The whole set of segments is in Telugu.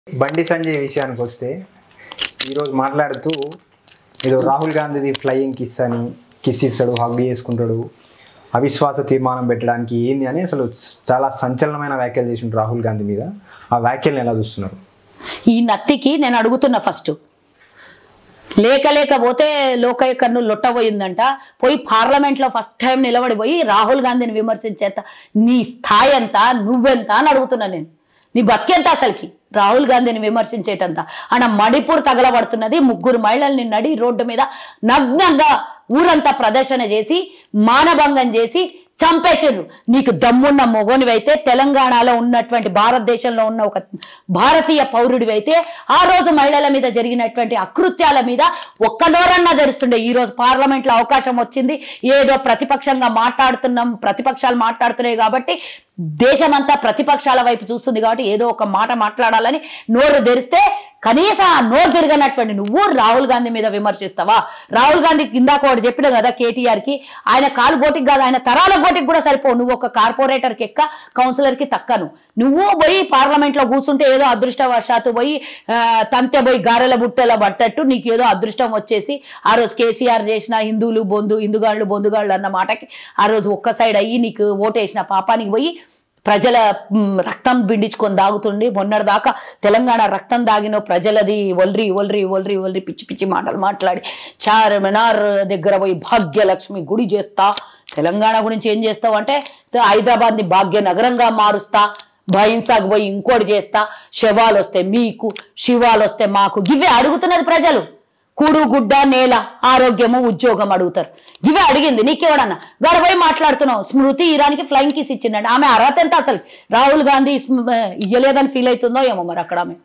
బండి సంజయ్ విషయానికి వస్తే ఈరోజు మాట్లాడుతూ ఏదో రాహుల్ గాంధీది ఫ్లయింగ్ కిస్ అని కిస్ ఇస్తాడు హగ్ చేసుకుంటాడు అవిశ్వాస తీర్మానం పెట్టడానికి ఏంది అని అసలు చాలా సంచలనమైన వ్యాఖ్యలు చేసిండు రాహుల్ గాంధీ మీద ఆ వ్యాఖ్యలను ఎలా చూస్తున్నారు ఈ నత్తికి నేను అడుగుతున్నా ఫస్ట్ లేక లేకపోతే లోకయ్య కన్ను లొట్టబోయిందంట పోయి పార్లమెంట్లో ఫస్ట్ టైం నిలబడి పోయి రాహుల్ గాంధీని విమర్శించేంత నీ స్థాయి ఎంత నువ్వెంత అని అడుగుతున్నా నేను నీ బతికెంత అసలుకి రాహుల్ గాంధీని విమర్శించేటంత ఆడ మణిపూర్ తగలబడుతున్నది ముగ్గురు మహిళల్ని నడి రోడ్డు మీద నగ్నంగా ఊరంతా ప్రదర్శన చేసి మానభంగం చేసి చంపేసారు నీకు దమ్మున్న మొగోనివైతే తెలంగాణలో ఉన్నటువంటి భారతదేశంలో ఉన్న ఒక భారతీయ పౌరుడివైతే ఆ రోజు మహిళల మీద జరిగినటువంటి అకృత్యాల మీద ఒక్క నోరన్నా తెరుస్తుండే ఈ రోజు పార్లమెంట్ లో అవకాశం వచ్చింది ఏదో ప్రతిపక్షంగా మాట్లాడుతున్నాం ప్రతిపక్షాలు మాట్లాడుతున్నాయి కాబట్టి దేశమంతా ప్రతిపక్షాల వైపు చూస్తుంది కాబట్టి ఏదో ఒక మాట మాట్లాడాలని నోరు తెరిస్తే కనీసం ఆ నోరు తిరగనటువంటి నువ్వు రాహుల్ గాంధీ మీద విమర్శిస్తావా రాహుల్ గాంధీ ఇందాక వాడు చెప్పిన కదా కేటీఆర్ కి ఆయన కాలు గోటికి కాదు ఆయన తరాల గోటికి కూడా సరిపో నువ్వు ఒక కార్పొరేటర్ కి ఎక్క కౌన్సిలర్ కి తక్కను నువ్వు పోయి పార్లమెంట్ లో కూర్చుంటే ఏదో అదృష్టవశాత్తు పోయి ఆ, తంతె పోయి గారెల బుట్టెల పట్టట్టు నీకు ఏదో అదృష్టం వచ్చేసి ఆ రోజు కేసీఆర్ చేసిన హిందువులు బొందు హిందుగాళ్ళు బొందుగాళ్ళు అన్న మాటకి ఆ రోజు ఒక్క సైడ్ అయ్యి నీకు ఓటేసిన పాపానికి పోయి ప్రజల మ్, రక్తం బిండించుకొని దాగుతుండి మొన్నటి దాకా తెలంగాణ రక్తం దాగిన ప్రజలది ఒల్రి ఒల్రి ఒల్రి ఒల్రి పిచ్చి పిచ్చి మాటలు మాట్లాడి చార్మినార్ దగ్గర పోయి భాగ్యలక్ష్మి గుడి చేస్తా తెలంగాణ గురించి ఏం చేస్తావు అంటే హైదరాబాద్ని భాగ్య నగరంగా మారుస్తా భైన్సాకు పోయి ఇంకోటి చేస్తా శవాలు వస్తే మీకు శివాలు వస్తే మాకు గివే అడుగుతున్నది ప్రజలు కూడు గుడ్డ నేల ఆరోగ్యము ఉద్యోగం అడుగుతారు ఇవే అడిగింది నీకెవడన్నా గడపోయి మాట్లాడుతున్నావు స్మృతి ఇరానికి ఫ్లైంగ్ కిస్ ఇచ్చిందండి ఆమె అర్హత ఎంత అసలు రాహుల్ గాంధీ స్మ- ఇయ్యలేదని ఫీల్ అవుతుందో ఏమో మరి అక్కడ ఆమె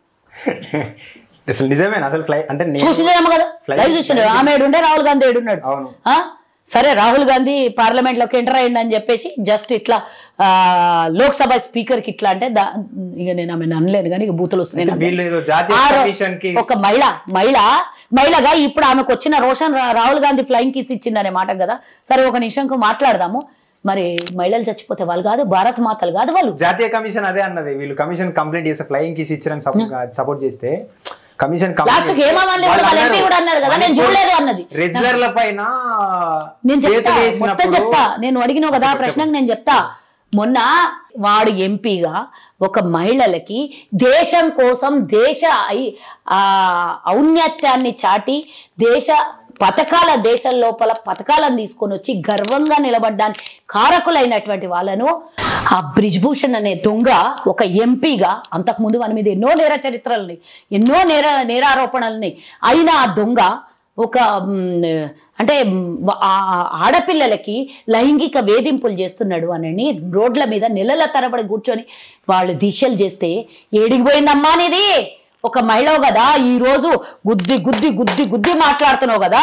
అసలు నిజమేనా అసలు ఫ్లై అంటే నేను చూసినేమో కదా Flying- లైవ్ చూసిండు ఆమె ఏడుండే రాహుల్ గాంధీ ఏడున్నాడు అవును. ఆ? సరే రాహుల్ గాంధీ పార్లమెంట్ లోకి ఎంటర్ అయ్యిండు అని చెప్పేసి జస్ట్ ఇట్లా ఆ, లోక్సభ స్పీకర్ కి ఇట్లా అంటే దా- ఇక నేను ఆమె అనలేను కానీ ఇక బూతులు వస్తున్నాయి నాకు. వీళ్ళు ఏదో జాతీయ ఆ రో- కమిషన్ కి ఒక మహిళ మహిళ మహిళగా ఇప్పుడు ఆమెకు వచ్చిన రోషన్ రా- రాహుల్ గాంధీ ఫ్లైంగ్ కిస్ ఇచ్చిందనే మాట కదా సరే ఒక నిమిషంకు మాట్లాడదాము మరి మహిళలు చచ్చిపోతే వాళ్ళు కాదు భారత మాతలు కాదు వాళ్ళు జాతీయ కమిషన్ అదే అన్నది వీళ్ళు కమిషన్ కంప్లైంట్ చేస్తే ఫ్లయింగ్ కిస్ ఇచ్చడానికి సపోర్ట్ చేస్తే కమిషన్ లాస్ట్ కి ఏమన్నది కూడా వాళ్ళ ఎంపీ కూడా అన్నారు కదా నేను చూడలేదు అన్నది రెజ్లర్ల పైన నేను చెప్తా చేతులు మొత్తం వేసినప్పుడు చెప్తా నేను అడిగిన కదా ఆ ప్రశ్నకు నేను చెప్తా మొన్న వాడు ఎంపీగా ఒక మహిళలకి దేశం కోసం దేశ ఐ- ఆ ఔన్నత్యాన్ని చాటి దేశ పథకాల దేశం లోపల పథకాలను తీసుకొని వచ్చి గర్వంగా నిలబడ్డానికి కారకులైనటువంటి వాళ్ళను ఆ బ్రిజ్భూషణ్ అనే దొంగ ఒక ఎంపీగా అంతకుముందు వాని మీద ఎన్నో నేర చరిత్రలని ఎన్నో నేర నేరారోపణలని అయినా ఆ దొంగ ఒక మ్, అంటే మ్, ఆ ఆడపిల్లలకి లైంగిక వేధింపులు చేస్తున్నాడు అని రోడ్ల మీద నెలల తరబడి కూర్చొని వాళ్ళు దీక్షలు చేస్తే ఏడికి పోయిందమ్మా అనేది ఒక మహిళ కదా ఈ రోజు గుద్ది గుద్ది గుద్ది గుద్ది మాట్లాడుతున్నావు కదా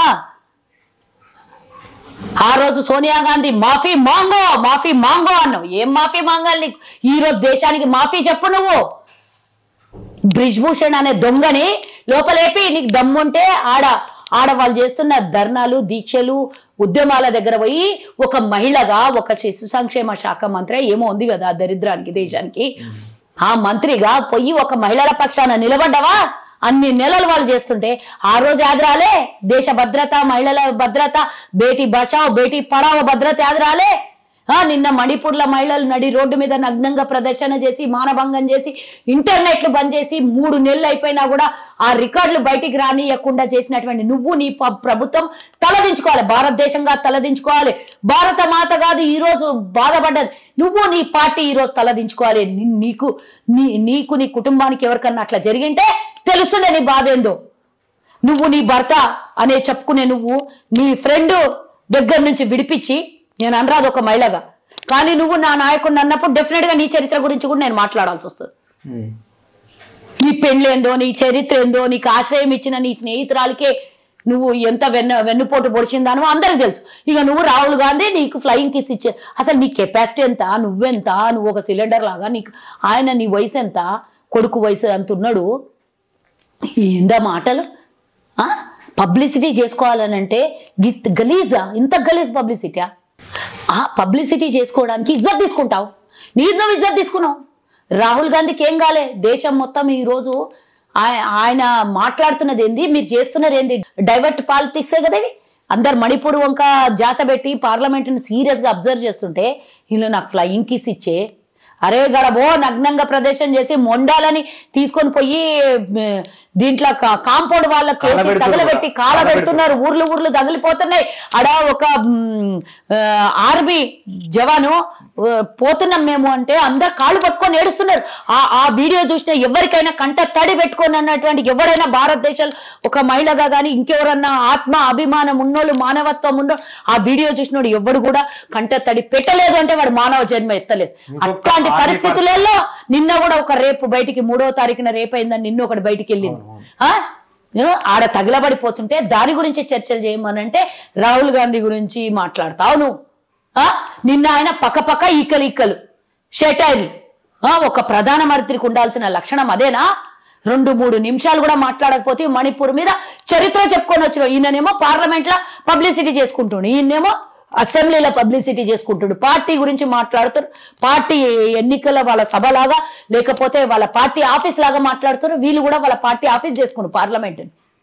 ఆ రోజు సోనియా గాంధీ మాఫీ మాంగో మాఫీ మాంగో అన్నావు ఏం మాఫీ మాంగాలి నీకు ఈ రోజు దేశానికి మాఫీ చెప్పు నువ్వు బ్రిజ్భూషణ్ అనే దొంగని లోపలేపి నీకు దమ్ముంటే ఆడ ఆడ వాళ్ళు చేస్తున్న ధర్నాలు దీక్షలు ఉద్యమాల దగ్గర పోయి ఒక మహిళగా ఒక శిశు సంక్షేమ శాఖ మంత్రి ఏమో ఉంది కదా ఆ దరిద్రానికి దేశానికి ఆ మంత్రిగా పోయి ఒక మహిళల పక్షాన నిలబడ్డవా అన్ని నెలలు వాళ్ళు చేస్తుంటే ఆ రోజు యాదరాలే దేశ భద్రత మహిళల భద్రత బేటీ బచావ్ బేటీ పడావ్ భద్రత యాదరాలే ఆ నిన్న మణిపూర్ల మహిళలు నడి రోడ్డు మీద నగ్నంగా ప్రదర్శన చేసి మానభంగం చేసి ఇంటర్నెట్లు బంద్ చేసి మూడు నెలలు అయిపోయినా కూడా ఆ రికార్డులు బయటికి రానియకుండా చేసినటువంటి నువ్వు నీ ప- ప్రభుత్వం తలదించుకోవాలి భారతదేశంగా తలదించుకోవాలి భారత మాత కాదు ఈ రోజు బాధపడ్డది నువ్వు నీ పార్టీ ఈ రోజు తలదించుకోవాలి నీ- నీకు నీ నీకు నీ కుటుంబానికి ఎవరికన్నా అట్లా జరిగింటే తెలుస్తుండే నీ బాధ ఏందో నువ్వు నీ భర్త అనే చెప్పుకునే నువ్వు నీ ఫ్రెండ్ దగ్గర నుంచి విడిపించి నేను అనరాదు ఒక మహిళగా కానీ నువ్వు నా నాయకుడిని అన్నప్పుడు డెఫినెట్ గా నీ చరిత్ర గురించి కూడా నేను మాట్లాడాల్సి వస్తుంది ఉమ్. నీ పెళ్ళేందో నీ చరిత్ర ఏందో నీకు ఆశ్రయం ఇచ్చిన నీ స్నేహితురాలకే నువ్వు ఎంత వెన్ను వెన్నుపోటు పొడిచిందానో అందరికి తెలుసు ఇక నువ్వు రాహుల్ గాంధీ నీకు ఫ్లయింగ్ కిస్ ఇచ్చే అసలు నీ కెపాసిటీ ఎంత నువ్వెంత నువ్వు ఒక సిలిండర్ లాగా నీకు ఆయన నీ వయసు ఎంత కొడుకు వయసు ఎంత ఉన్నాడు ఏందా మాటలు పబ్లిసిటీ చేసుకోవాలనంటే గిత్ గలీజా ఇంత గలీజ్ పబ్లిసిటీయా ఆ పబ్లిసిటీ చేసుకోవడానికి ఇజ్జత్ తీసుకుంటావు నీ నువ్వు ఇజ్జత్ తీసుకున్నావు రాహుల్ గాంధీకి ఏం కాలే దేశం మొత్తం ఈ రోజు ఆయ- ఆయన మాట్లాడుతున్నది ఏంది మీరు చేస్తున్నది ఏంది డైవర్ట్ పాలిటిక్సే కదా ఇవి అందరు మణిపూర్ వంక జాస పెట్టి పార్లమెంట్ని సీరియస్గా అబ్జర్వ్ చేస్తుంటే వీళ్ళు నాకు ఫ్లయింగ్ కిస్ ఇచ్చే అరే గడబో నగ్నంగా ప్రదర్శన చేసి మొండాలని తీసుకొని పోయి మ్, దీంట్లో కా- కాంపౌండ్ వాళ్ళకి కేసి కాలబెడుతున్నారు తగలబెట్టి కూడా. కాలబెడుతున్నారు ఊర్లు ఊర్లు తగిలిపోతున్నాయి అడ ఒక మ్, ఆ, ఆర్మీ జవాను ఆ, పోతున్నాం మేము అంటే అందరు కాళ్ళు పట్టుకొని ఏడుస్తున్నారు ఆ ఆ వీడియో చూసిన ఎవరికైనా కంట తడి పెట్టుకొని అన్నటువంటి ఎవరైనా భారతదేశంలో ఒక మహిళగా కానీ ఇంకెవరన్నా ఆత్మ అభిమానం ఉన్నోళ్ళు మానవత్వం ఉన్నోళ్ళు ఆ వీడియో చూసినోడు ఎవడు కూడా కంట తడి పెట్టలేదు అంటే వాడు మానవ జన్మ ఎత్తలేదు ఇంకొక అట్లాంటి ఆర్మీ పరిస్థితులలో నిన్న కూడా ఒక రేపు బయటికి మూడో తారీఖున రేపు అయిందని నిన్న ఒకటి బయటికి వెళ్ళింది ఆ? నేను ఆడ తగిలబడిపోతుంటే దాని గురించి చర్చలు చేయమనంటే రాహుల్ గాంధీ గురించి మాట్లాడతావు నువ్వు ఆ? నిన్న ఆయన పక్క పక్క ఈకలు ఈకలు షెటైల్ ఒక ప్రధానమంత్రికి ఉండాల్సిన లక్షణం అదేనా రెండు మూడు నిమిషాలు కూడా మాట్లాడకపోతే మణిపూర్ మీద చరిత్ర చెప్పుకొని వచ్చిన ఈయననేమో పార్లమెంట్ లో పబ్లిసిటీ చేసుకుంటుండు ఈయనేమో అసెంబ్లీలో పబ్లిసిటీ చేసుకుంటుడు పార్టీ గురించి మాట్లాడుతారు పార్టీ ఎన్నికల వాళ్ళ సభలాగా లేకపోతే వాళ్ళ పార్టీ ఆఫీస్ లాగా మాట్లాడుతారు వీళ్ళు కూడా వాళ్ళ పార్టీ ఆఫీస్ చేసుకున్నారు పార్లమెంట్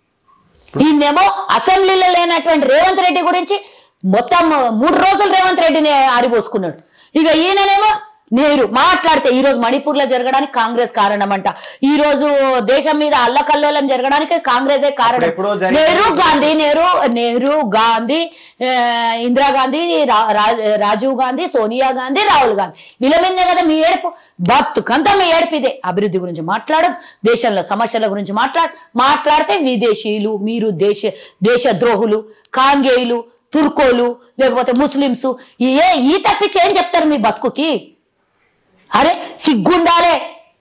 ఈయనేమో అసెంబ్లీలో లేనటువంటి రేవంత్ రెడ్డి గురించి మొత్తం మూడు రోజులు రేవంత్ రెడ్డిని ఆరిపోసుకున్నాడు ఇక ఈయననేమో నేరు మాట్లాడితే ఈ రోజు మణిపూర్ లో జరగడానికి కాంగ్రెస్ కారణమంట ఈ రోజు దేశం మీద అల్లకల్లోలం జరగడానికి కాంగ్రెసే కారణం అప్పుడెప్పుడో జరిగిన- నెహ్రూ గాంధీ నెహ్రూ నెహ్రూ గాంధీ ఆ, ఇందిరాగాంధీ రా- రా- రాజీవ్ గాంధీ సోనియా గాంధీ రాహుల్ గాంధీ వీళ్ళ మీదే కదా మీ ఏడుపు బతుకంతా మీ ఏడుపు ఇదే అభివృద్ధి గురించి మాట్లాడదు దేశంలో సమస్యల గురించి మాట్లాడు మాట్లాడితే విదేశీయులు మీరు దేశ దేశ ద్రోహులు కాంగేయులు తుర్కోలు లేకపోతే ముస్లిమ్స్ ఏ ఈ తప్పించి ఏం చెప్తారు మీ బతుకుకి అరే సిగ్గుండాలే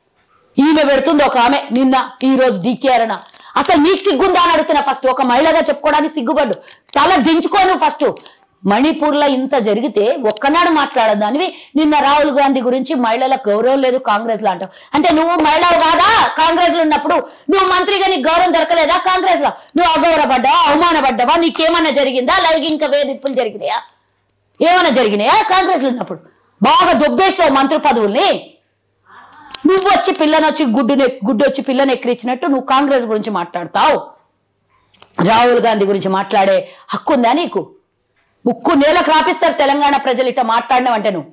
ఈమె పెడుతుంది ఒక ఆమె నిన్న ఈ రోజు డీకేఆర్ అన్న అసలు నీకు సిగ్గుందా అని అడుగుతున్నా ఫస్ట్ ఒక మహిళగా చెప్పుకోవడానికి సిగ్గుపడ్డు తల దించుకోను ఫస్ట్ మణిపూర్ లో ఇంత జరిగితే ఒక్కనాడు మాట్లాడదానివి నిన్న రాహుల్ గాంధీ గురించి మహిళల గౌరవం లేదు కాంగ్రెస్ లో అంటావు అంటే నువ్వు మహిళవు కాదా కాంగ్రెస్ లో ఉన్నప్పుడు నువ్వు మంత్రిగా నీకు గౌరవం దొరకలేదా కాంగ్రెస్ లో నువ్వు అగౌరవపడ్డావా అవమానపడ్డావా నీకేమన్నా జరిగిందా లైంగిక వేధింపులు జరిగినాయా ఏమైనా జరిగినాయా కాంగ్రెస్ లో ఉన్నప్పుడు బాగా దొబ్బేసావు మంత్రి పదవుల్ని నువ్వు వచ్చి పిల్లని వచ్చి గుడ్డు గుడ్డు వచ్చి పిల్లని ఎక్కిరించినట్టు నువ్వు కాంగ్రెస్ గురించి మాట్లాడతావు రాహుల్ గాంధీ గురించి మాట్లాడే హక్కు ఉందా నీకు ముక్కు నేలకు రాపిస్తారు తెలంగాణ ప్రజలు ఇట్లా మాట్లాడినావంటే నువ్వు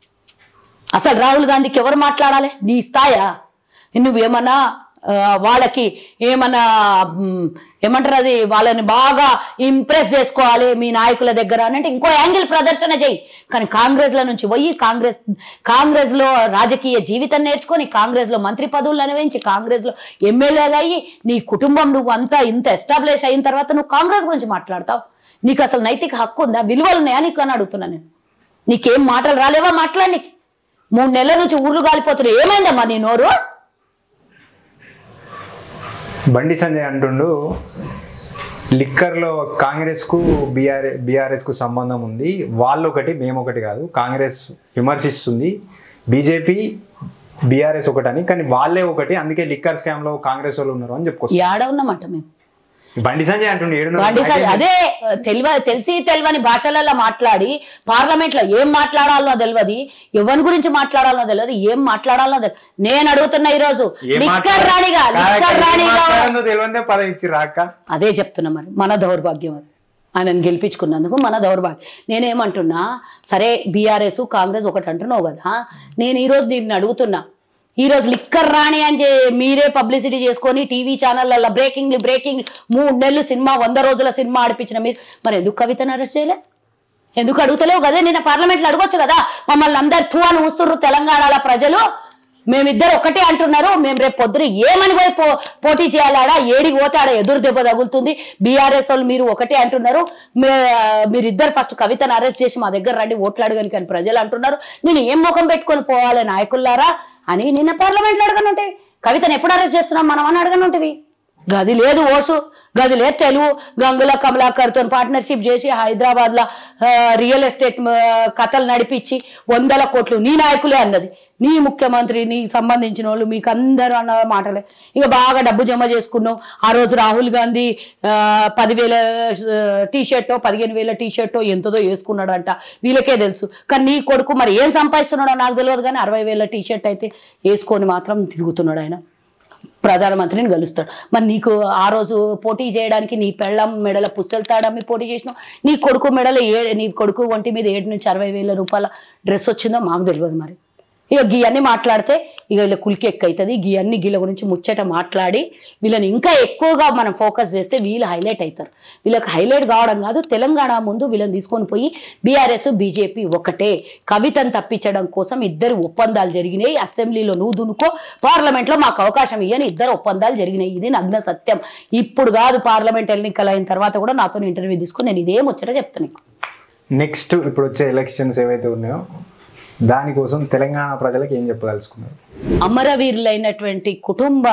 అసలు రాహుల్ గాంధీకి ఎవరు మాట్లాడాలి నీ స్థాయా నువ్వేమన్నా ఆ, వాళ్ళకి ఏమన్నా మ్, ఏమంటారు అది వాళ్ళని బాగా ఇంప్రెస్ చేసుకోవాలి మీ నాయకుల దగ్గర అని అంటే ఇంకో యాంగిల్ ప్రదర్శన చేయి కానీ కాంగ్రెస్ల నుంచి పోయి కాంగ్రెస్ కాంగ్రెస్లో రాజకీయ జీవితం నేర్చుకొని కాంగ్రెస్లో మంత్రి పదవులు అనుభవించి కాంగ్రెస్లో ఎమ్మెల్యేగా అయ్యి నీ కుటుంబం నువ్వు అంతా ఇంత ఎస్టాబ్లిష్ అయిన తర్వాత నువ్వు కాంగ్రెస్ గురించి మాట్లాడతావు నీకు అసలు నైతిక హక్కు ఉందా విలువలు ఉన్నాయా నీకు అని అడుగుతున్నా నేను నీకేం మాటలు రాలేవా మాట్లాడనీకి మూడు నెలల నుంచి ఊర్లు కాలిపోతున్నాయి ఏమైందమ్మా నీ నోరు బండి సంజయ్ అంటుండు లిక్కర్లో కాంగ్రెస్కు బీఆర్ బీఆర్ఎస్కు సంబంధం ఉంది వాళ్ళు ఒకటి మేము ఒకటి కాదు కాంగ్రెస్ విమర్శిస్తుంది బీజేపీ బీఆర్ఎస్ ఒకటని కానీ వాళ్ళే ఒకటి అందుకే లిక్కర్ స్కామ్లో కాంగ్రెస్ వాళ్ళు ఉన్నారు అని చెప్పుకొస్తారు ఏడ ఉన్నమాట మేము బండి సంజయ్ అంటుండు ఏడు బండి సార్ అదే తెలివ తెలిసి తెలియని భాషలలో మాట్లాడి పార్లమెంట్ లో ఏం మాట్లాడాలో తెలియదు ఎవరి గురించి మాట్లాడాలో తెలియదు ఏం మాట్లాడాలో తెలియదు నేను అడుగుతున్నా ఈ రోజు లిక్కర్ రాణిగా లిక్కర్ రాణిగా తెలియదే పదవి ఇచ్చి రాక అదే చెప్తున్నా మరి మన దౌర్భాగ్యం అది ఆయనను గెలిపించుకున్నందుకు మన దౌర్భాగ్యం నేనేమంటున్నా సరే బీఆర్ఎస్ కాంగ్రెస్ ఒకటి అంటున్నావు కదా నేను ఈరోజు దీన్ని అడుగుతున్నా ఈరోజు లిక్కర్ రాణి అని చే- మీరే పబ్లిసిటీ చేసుకొని టీవీ ఛానళ్ళల్లో బ్రేకింగ్ బ్రేకింగ్ మూడు నెలలు సినిమా వంద రోజుల సినిమా ఆడిపించిన మీరు మరి ఎందుకు కవితను అరెస్ట్ చేయలే ఎందుకు అడుగుతలేవు కదా నిన్న పార్లమెంట్లో అడగొచ్చు కదా మమ్మల్ని అందరు తూ అని ఊస్తుర్రు తెలంగాణలో ప్రజలు మేమిద్దరు ఒకటే అంటున్నారు మేము రేపు పొద్దున ఏమని పోయి పో పోటీ చేయాలాడా ఏడికి పోతే ఆడ ఎదురు దెబ్బ తగులుతుంది బీఆర్ఎస్ వాళ్ళు మీరు ఒకటే అంటున్నారు మే- మీరిద్దరు ఫస్ట్ కవితను అరెస్ట్ చేసి మా దగ్గర రండి ఓట్లు అడగని కానీ ప్రజలు అంటున్నారు నేను ఏం ముఖం పెట్టుకొని పోవాలి నాయకుల్లారా అని నిన్న పార్లమెంట్లో అడగనుంటే కవితను ఎప్పుడు అరెస్ట్ చేస్తున్నాం మనం అని అడగనుంటివి గది లేదు ఓసు గది లేదు తెలుగు గంగుల కమలాకర్తో పార్ట్నర్షిప్ చేసి హైదరాబాద్ లో రియల్ ఎస్టేట్ ఆ, కథలు నడిపించి వందల కోట్లు నీ నాయకులే అన్నది నీ ముఖ్యమంత్రి నీ సంబంధించిన వాళ్ళు మీకు అందరూ అన్న మాటలే ఇక బాగా డబ్బు జమ చేసుకున్నావు ఆ రోజు రాహుల్ గాంధీ ఆ, పదివేల టీ షర్టో పదిహేను వేల టీ షర్టో ఎంతదో వేసుకున్నాడు అంట వీళ్ళకే తెలుసు కానీ నీ కొడుకు మరి ఏం సంపాదిస్తున్నాడో నాకు తెలియదు కానీ అరవై వేల టీ షర్ట్ అయితే వేసుకొని మాత్రం తిరుగుతున్నాడు ఆయన ప్రధానమంత్రిని కలుస్తాడు మరి నీకు ఆ రోజు పోటీ చేయడానికి నీ పెళ్ళం మెడల పుస్తలు తాడమ్మి పోటీ చేసినావు నీ కొడుకు మెడల ఏ నీ కొడుకు ఒంటి మీద ఏడు నుంచి అరవై వేల రూపాయల డ్రెస్ వచ్చిందో మాకు తెలియదు మరి ఇక గీయన్ని మాట్లాడితే ఇక వీళ్ళ కులికి ఎక్కువైతుంది గీయన్ని గీళ్ళ గురించి ముచ్చట మాట్లాడి వీళ్ళని ఇంకా ఎక్కువగా మనం ఫోకస్ చేస్తే వీళ్ళు హైలైట్ అవుతారు వీళ్ళకి హైలైట్ కావడం కాదు తెలంగాణ ముందు వీళ్ళని తీసుకొని పోయి బీఆర్ఎస్ బీజేపీ ఒకటే కవితను తప్పించడం కోసం ఇద్దరు ఒప్పందాలు జరిగినాయి అసెంబ్లీలో నువ్వు దునుకో పార్లమెంట్లో మాకు అవకాశం ఇయ్యని ఇద్దరు ఒప్పందాలు జరిగినాయి ఇది నగ్న సత్యం ఇప్పుడు కాదు పార్లమెంట్ ఎన్నికలు అయిన తర్వాత కూడా నాతో ఇంటర్వ్యూ తీసుకుని నేను ఇదేం వచ్చారో చెప్తాను నీకు నెక్స్ట్ ఇప్పుడు వచ్చే ఎలక్షన్స్ ఏవైతే ఉన్నాయో దానికోసం తెలంగాణ ప్రజలకు ఏం చెప్పదలుచుకున్నారు అమరవీరులైనటువంటి కుటుంబ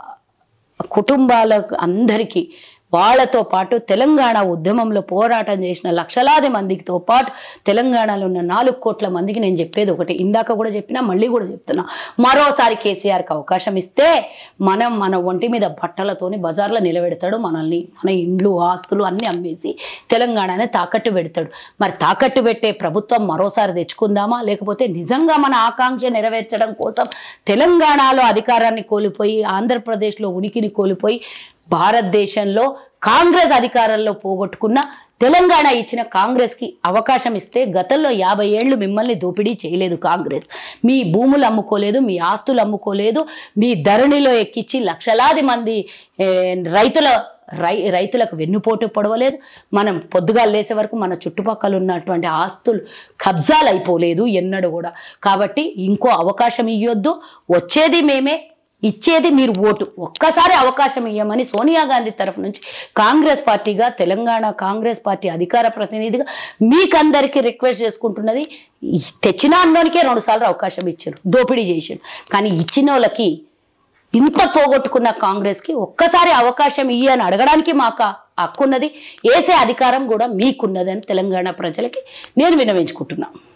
కుటుంబాలకు అందరికీ వాళ్ళతో పాటు తెలంగాణ ఉద్యమంలో పోరాటం చేసిన లక్షలాది మందితో పాటు తెలంగాణలో ఉన్న నాలుగు కోట్ల మందికి నేను చెప్పేది ఒకటి ఇందాక కూడా చెప్పినా మళ్ళీ కూడా చెప్తున్నా మరోసారి కేసీఆర్కి అవకాశం ఇస్తే మనం మన ఒంటి మీద బట్టలతోని బజార్లో నిలబెడతాడు మనల్ని మన ఇండ్లు ఆస్తులు అన్నీ అమ్మేసి తెలంగాణనే తాకట్టు పెడతాడు మరి తాకట్టు పెట్టే ప్రభుత్వం మరోసారి తెచ్చుకుందామా లేకపోతే నిజంగా మన ఆకాంక్ష నెరవేర్చడం కోసం తెలంగాణలో అధికారాన్ని కోల్పోయి ఆంధ్రప్రదేశ్లో ఉనికిని కోల్పోయి భారతదేశంలో కాంగ్రెస్ అధికారంలో పోగొట్టుకున్న తెలంగాణ ఇచ్చిన కాంగ్రెస్కి అవకాశం ఇస్తే గతంలో యాభై ఏళ్ళు మిమ్మల్ని దోపిడీ చేయలేదు కాంగ్రెస్ మీ భూములు అమ్ముకోలేదు మీ ఆస్తులు అమ్ముకోలేదు మీ ధరణిలో ఎక్కించి లక్షలాది మంది ఏ, రైతుల రై రైతులకు వెన్నుపోటు పొడవలేదు మనం పొద్దుగా లేసే వరకు మన చుట్టుపక్కల ఉన్నటువంటి ఆస్తులు కబ్జాలు అయిపోలేదు ఎన్నడూ కూడా కాబట్టి ఇంకో అవకాశం ఇవ్వద్దు వచ్చేది మేమే ఇచ్చేది మీరు ఓటు ఒక్కసారి అవకాశం ఇవ్వమని సోనియా గాంధీ తరఫు నుంచి కాంగ్రెస్ పార్టీగా తెలంగాణ కాంగ్రెస్ పార్టీ అధికార ప్రతినిధిగా మీకందరికీ రిక్వెస్ట్ చేసుకుంటున్నది ఈ తెచ్చిన అన్నోనికే రెండు సార్లు అవకాశం ఇచ్చారు దోపిడీ చేశారు కానీ ఇచ్చిన వాళ్ళకి ఇంత పోగొట్టుకున్న కాంగ్రెస్కి ఒక్కసారి అవకాశం ఇయ్యి అని అడగడానికి మాకు ఆ హక్కున్నది వేసే అధికారం కూడా మీకున్నదని తెలంగాణ ప్రజలకి నేను విన్నవించుకుంటున్నాను